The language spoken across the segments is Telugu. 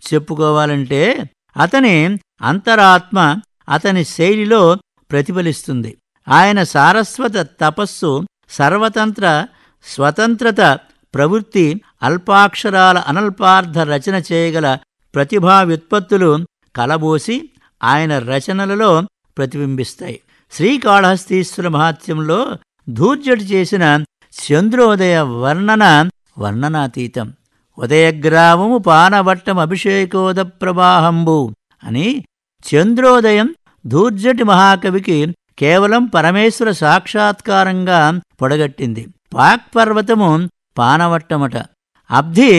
చెప్పుకోవాలంటే అతని అంతరాత్మ అతని శైలిలో ప్రతిఫలిస్తుంది ఆయన సారస్వత తపస్సు సర్వతంత్ర స్వతంత్రత ప్రవృత్తి అల్పాక్షరాల అనల్పార్థ రచన చేయగల ప్రతిభా వ్యుత్పత్తులు కలబోసి ఆయన రచనలలో ప్రతిబింబిస్తాయి శ్రీకాళహస్తీశ్వర మహాత్యంలో ధూర్జటి చేసిన చంద్రోదయ వర్ణన వర్ణనాతీతం ఉదయగ్రామము పానవట్టం అభిషేకోద ప్రవాహంబు అని చంద్రోదయం ధూర్జటి మహాకవికి కేవలం పరమేశ్వర సాక్షాత్కారంగా పొడగట్టింది పాక్ పర్వతము పానవట్టమట అబ్ధి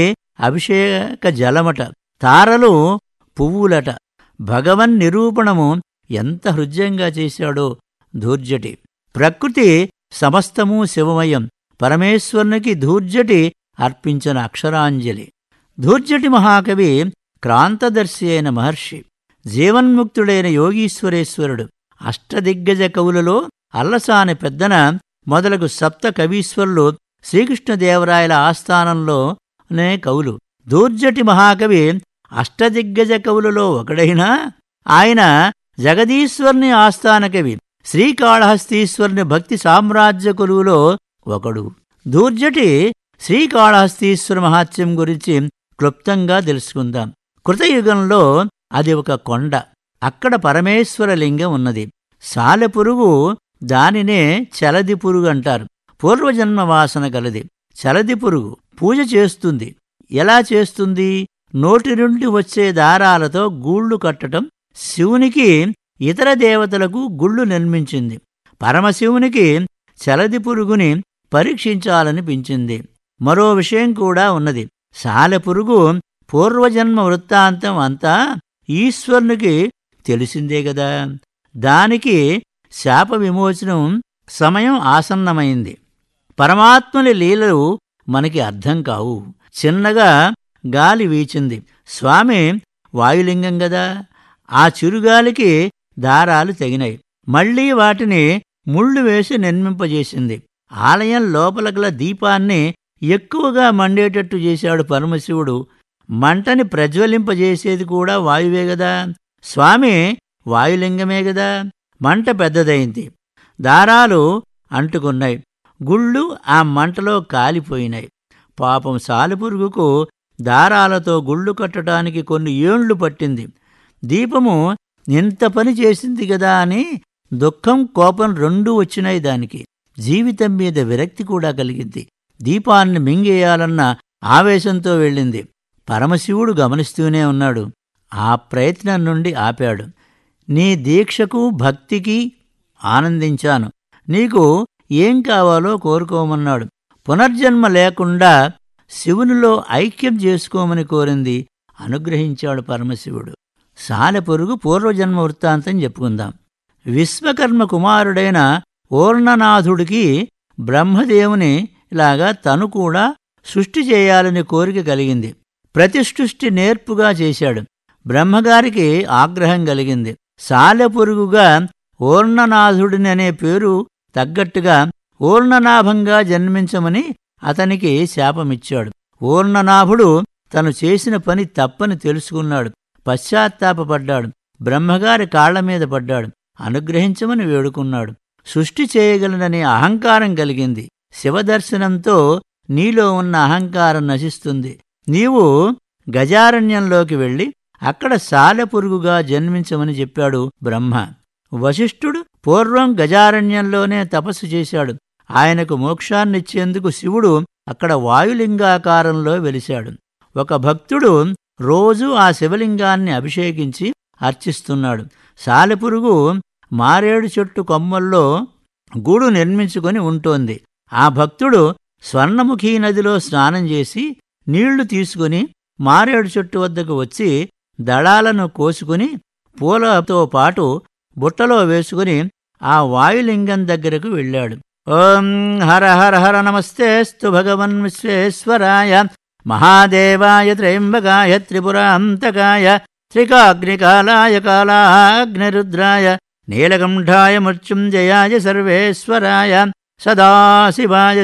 అభిషేక జలమట తారలు పువ్వులట భగవన్ నిరూపణము ఎంత హృదయంగా చేశాడో ధూర్జటి ప్రకృతి సమస్తము శివమయం పరమేశ్వరునికి ధూర్జటి అర్పించిన అక్షరాంజలి ధూర్జటి మహాకవి క్రాంతదర్శి అయిన మహర్షి జీవన్ముక్తుడైన యోగీశ్వరేశ్వరుడు అష్టదిగ్గజ కవులలో అల్లసాని పెద్దన మొదలగు సప్త కవీశ్వరులు శ్రీకృష్ణదేవరాయల ఆస్థానంలోనే కవులు దూర్జటి మహాకవి అష్టదిగ్గజ కవులలో ఒకడైనా ఆయన జగదీశ్వరుని ఆస్థాన కవి శ్రీకాళహస్తీశ్వరుని భక్తి సామ్రాజ్య కొలువులో ఒకడు దూర్జటి శ్రీకాళహస్తీశ్వర మహాత్యం గురించి క్లుప్తంగా తెలుసుకుందాం కృతయుగంలో అది ఒక కొండ అక్కడ పరమేశ్వర లింగం ఉన్నది సాలెపురుగు దానినే చలది పురుగు అంటారు పూర్వజన్మ వాసన గలది చలది పురుగు పూజ చేస్తుంది ఎలా చేస్తుంది నోటి నుండి వచ్చే దారాలతో గూళ్ళు కట్టటం శివునికి ఇతర దేవతలకు గుళ్ళు నిర్మించింది పరమశివునికి చలది పురుగుని పరీక్షించాలనిపించింది మరో విషయం కూడా ఉన్నది సాలెపురుగు పూర్వజన్మ వృత్తాంతం అంతా ఈశ్వరునికి తెలిసిందే గదా దానికి శాప విమోచనం సమయం ఆసన్నమైంది పరమాత్మని లీలలు మనకి అర్థం కావు చిన్నగా గాలి వీచింది స్వామి వాయులింగం గదా ఆ చిరుగాలికి దారాలు తెగినాయి మళ్లీ వాటిని ముళ్ళు వేసి నిర్మింపజేసింది ఆలయం లోపల గల దీపాన్ని ఎక్కువగా మండేటట్టు చేశాడు పరమశివుడు మంటని ప్రజ్వలింపజేసేది కూడా వాయువే గదా స్వామి వాయులింగమే గదా మంట పెద్దదైంది దారాలు అంటుకున్నాయి గుళ్ళు ఆ మంటలో కాలిపోయినాయి పాపం సాలిపురుగుకు దారాలతో గుళ్ళు కట్టడానికి కొన్ని ఏండ్లు పట్టింది దీపము ఇంత పని చేసింది గదా అని దుఃఖం కోపం రెండూ వచ్చినాయి దానికి జీవితం మీద విరక్తి కూడా కలిగింది దీపాన్ని మింగేయాలన్న ఆవేశంతో వెళ్ళింది పరమశివుడు గమనిస్తూనే ఉన్నాడు ఆ ప్రయత్నం నుండి ఆపాడు నీ దీక్షకు భక్తికి ఆనందించాను నీకు ఏం కావాలో కోరుకోమన్నాడు పునర్జన్మ లేకుండా శివునిలో ఐక్యం చేసుకోమని కోరింది అనుగ్రహించాడు పరమశివుడు సాలెపురుగు పూర్వజన్మ వృత్తాంతం చెప్పుకుందాం విశ్వకర్మ కుమారుడైన ఓర్ణనాథుడికి బ్రహ్మదేవుని లాగా తను కూడా సృష్టి చేయాలని కోరిక కలిగింది ప్రతిసృష్టి నేర్పుగా చేశాడు బ్రహ్మగారికి ఆగ్రహం కలిగింది సాలెపురుగుగా ఓర్ణనాథుడిని అనే పేరు తగ్గట్టుగా ఓర్ణనాభంగా జన్మించమని అతనికి శాపమిచ్చాడు ఓర్ణనాభుడు తను చేసిన పని తప్పని తెలుసుకున్నాడు పశ్చాత్తాపపడ్డాడు బ్రహ్మగారి కాళ్లమీద పడ్డాడు అనుగ్రహించమని వేడుకున్నాడు సృష్టి చేయగలననే అహంకారం కలిగింది శివదర్శనంతో నీలో ఉన్న అహంకారం నశిస్తుంది నీవు గజారణ్యంలోకి వెళ్ళి అక్కడ సాలెపురుగుగా జన్మించమని చెప్పాడు బ్రహ్మ వశిష్ఠుడు పూర్వం గజారణ్యంలోనే తపస్సు చేశాడు ఆయనకు మోక్షాన్నిచ్చేందుకు శివుడు అక్కడ వాయులింగాకారంలో వెలిశాడు ఒక భక్తుడు రోజూ ఆ శివలింగాన్ని అభిషేకించి అర్చిస్తున్నాడు సాలెపురుగు మారేడు చెట్టు కొమ్మల్లో గూడు నిర్మించుకొని ఉంటోంది ఆ భక్తుడు స్వర్ణముఖీ నదిలో స్నానం చేసి నీళ్లు తీసుకుని మారేడు చెట్టు వద్దకు వచ్చి దళాలను కోసుకుని పూలతో పాటు బుట్టలో వేసుకుని ఆ వాయులింగం దగ్గరకు వెళ్ళాడు ఓం హర హర హర నమస్తేస్తు భగవన్ విశ్వేశ్వరాయ మహాదేవాయ త్రయంబకాయ త్రిపురాంతకాయ త్రికాగ్నికాలాయ కాలాగ్నిరుద్రాయ నీలకంఠాయ మృత్యుంజయాయ సర్వేశ్వరాయ సదాశివాయ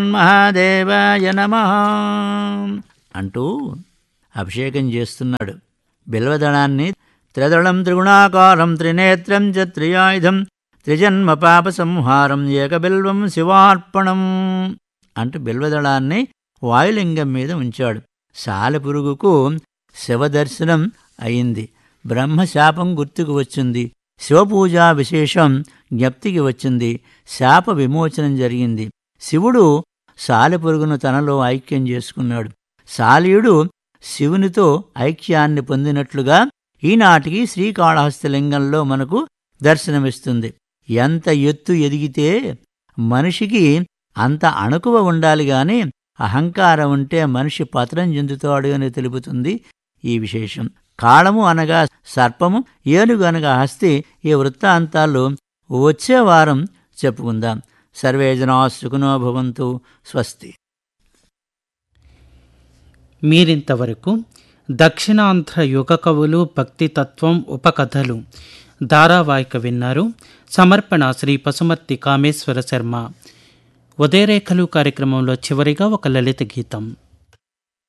శ్రీమన్మహాదేవాయ నమ అంటూ అభిషేకం చేస్తున్నాడు బిల్వదళాన్ని త్రిదళం త్రిగుణాకారం త్రినేత్రం చ త్రియాయుధం త్రిజన్మ పాప సంహారం ఏకబిల్వం శివార్పణం అంటూ బిల్వదళాన్ని వాయులింగం మీద ఉంచాడు సాలెపురుగుకు శివదర్శనం అయింది బ్రహ్మశాపం గుర్తుకు వచ్చింది శివపూజా విశేషం జ్ఞప్తికి వచ్చింది శాప విమోచనం జరిగింది శివుడు సాలెపురుగును తనలో ఐక్యం చేసుకున్నాడు సాలీయుడు శివునితో ఐక్యాన్ని పొందినట్లుగా ఈనాటికి శ్రీకాళహస్తిలింగంలో మనకు దర్శనమిస్తుంది ఎంత ఎత్తు ఎదిగితే మనిషికి అంత అణకువ ఉండాలి గాని అహంకారం ఉంటే మనిషి పతనం చెందుతాడు అని తెలుపుతుంది ఈ విశేషం కాళము అనగా సర్పము ఏనుగు అనగా హస్తి ఈ వృత్తాంతాలు వచ్చే వారం చెప్పుకుందాం సర్వే జనా సుఖనో భవంతు స్వస్తి మీరింతవరకు దక్షిణాంధ్ర యుగ కవులు భక్తితత్వం ఉపకథలు ధారావాహిక విన్నారు సమర్పణ శ్రీ పసుమర్తి కామేశ్వర శర్మ ఉదయరేఖలు కార్యక్రమంలో చివరిగా ఒక లలిత గీతం